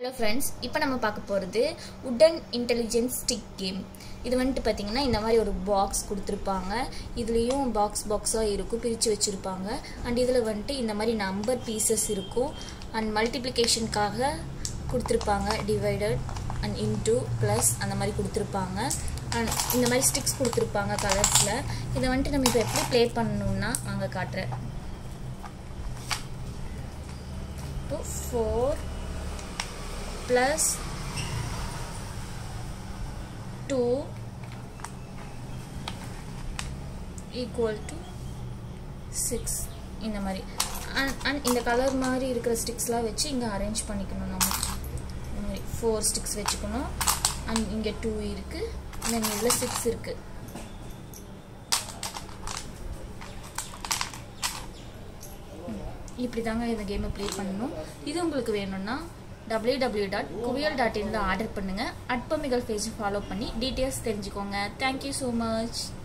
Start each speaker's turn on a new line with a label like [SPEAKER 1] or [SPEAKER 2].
[SPEAKER 1] hello friends இப்போ நம்ம பார்க்க போகிறது உடன் இன்டெலிஜென்ஸ் ஸ்டிக் கேம் இது வந்துட்டு பார்த்தீங்கன்னா இந்த மாதிரி ஒரு பாக்ஸ் கொடுத்துருப்பாங்க இதுலேயும் பாக்ஸ் பாக்ஸாக இருக்கும் பிரித்து வச்சுருப்பாங்க அண்ட் இதில் வந்துட்டு இந்த மாதிரி நம்பர் பீசஸ் இருக்கும் அண்ட் மல்டிப்ளிகேஷனுக்காக கொடுத்துருப்பாங்க டிவைடட் அண்ட் இன்டூ ப்ளஸ் அந்த மாதிரி கொடுத்துருப்பாங்க அண்ட் இந்த மாதிரி ஸ்டிக்ஸ் கொடுத்துருப்பாங்க கலர்ஸில் இதை வந்துட்டு நம்ம இப்போ எப்படி ப்ளே பண்ணணும்னா வாங்க காட்டுறேன் இப்போ ஃபோர் plus 2 equal to 6 இந்த மாதிரி அண்ட் இந்த கலர் மாதிரி இருக்கிற ஸ்டிக்ஸ்லாம் வச்சு இங்கே அரேஞ்ச் பண்ணிக்கணும் நம்ம இந்த மாதிரி ஃபோர் ஸ்டிக்ஸ் வச்சுக்கணும் அண்ட் இங்கே டூ இருக்குது தென் இதில் சிக்ஸ் இருக்குது இப்படி தாங்க இந்த கேமை ப்ளே பண்ணணும் இது உங்களுக்கு வேணும்னா W W dot Kuviyal dot இனில் ஆர்டர் பண்ணுங்கள் அட்பமிகள் பேஜ் ஃபாலோ பண்ணி டீட்டெயில்ஸ் தெரிஞ்சுக்கோங்க தேங்க்யூ ஸோ மச்